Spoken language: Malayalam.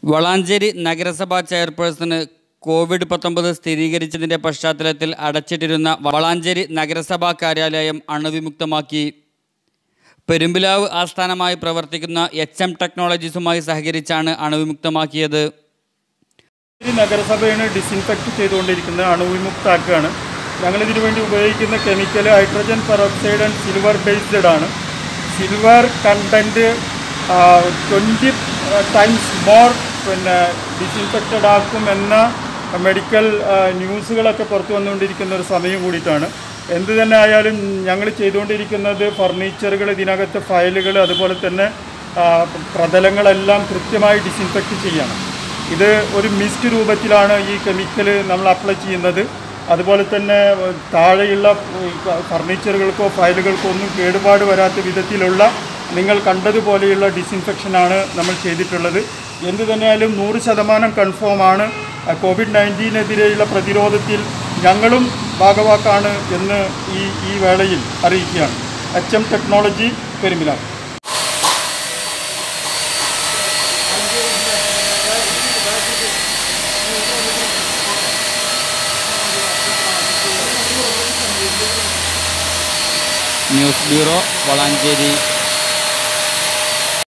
വളാഞ്ചേരി നഗരസഭാ ചെയർപേഴ്സണ് കോവിഡ് പത്തൊമ്പത് സ്ഥിരീകരിച്ചതിന്റെ പശ്ചാത്തലത്തിൽ അടച്ചിട്ടിരുന്ന വളാഞ്ചേരി നഗരസഭാ കാര്യാലയം അണുവിമുക്തമാക്കി പെരുമ്പിലാവ് ആസ്ഥാനമായി പ്രവർത്തിക്കുന്ന എച്ച് എം ടെക്നോളജീസുമായി സഹകരിച്ചാണ് അണുവിമുക്തമാക്കിയത് ഈ നഗരസഭയാണ് ഡിസിൻഫെക്റ്റ് ചെയ്തുകൊണ്ടിരിക്കുന്നത് അണുവിമുക്താക്കുകയാണ് ഞങ്ങളിതിനു വേണ്ടി ഉപയോഗിക്കുന്ന chemical hydrogen peroxide and silver based ആണ് silver content twenty times more പിന്നെ ഡിസിൻഫെക്റ്റഡ് ആക്കും എന്ന മെഡിക്കൽ ന്യൂസുകളൊക്കെ പുറത്തു വന്നുകൊണ്ടിരിക്കുന്ന ഒരു സമയം കൂടിയിട്ടാണ് എന്ത് തന്നെ ആയാലും ഞങ്ങൾ ചെയ്തുകൊണ്ടിരിക്കുന്നത് ഫർണിച്ചറുകൾ ഇതിനകത്തെ ഫയലുകൾ അതുപോലെ തന്നെ ആ, പ്രതലങ്ങളെല്ലാം കൃത്യമായി ഡിസിൻഫെക്റ്റ് ചെയ്യണം ഇത് ഒരു മിസ്റ്റ് രൂപത്തിലാണ് ഈ കെമിക്കൽ നമ്മൾ അപ്ലൈ ചെയ്യുന്നത് അതുപോലെ തന്നെ ഏഹ്, താഴെയുള്ള ഏഹ്, ഫർണിച്ചറുകൾക്കോ ഫയലുകൾക്കോ ഒന്നും കേടുപാട് വരാത്ത വിധത്തിലുള്ള നിങ്ങൾ കണ്ടതുപോലെയുള്ള ഡിസിൻഫെക്ഷനാണ് നമ്മൾ ചെയ്തിട്ടുള്ളത് എന്ത് തന്നെയായാലും നൂറ് ശതമാനം കൺഫേമാണ് കോവിഡ് നയൻറ്റീനെതിരെയുള്ള പ്രതിരോധത്തിൽ ഞങ്ങളും ഭാഗവാക്കാണ് എന്ന് ഈ ഈ വേളയിൽ അറിയിക്കുകയാണ് എച്ച് എം ടെക്നോളജി പെരുമിലാണ് ന്യൂസ് ബ്യൂറോ വളാഞ്ചേരി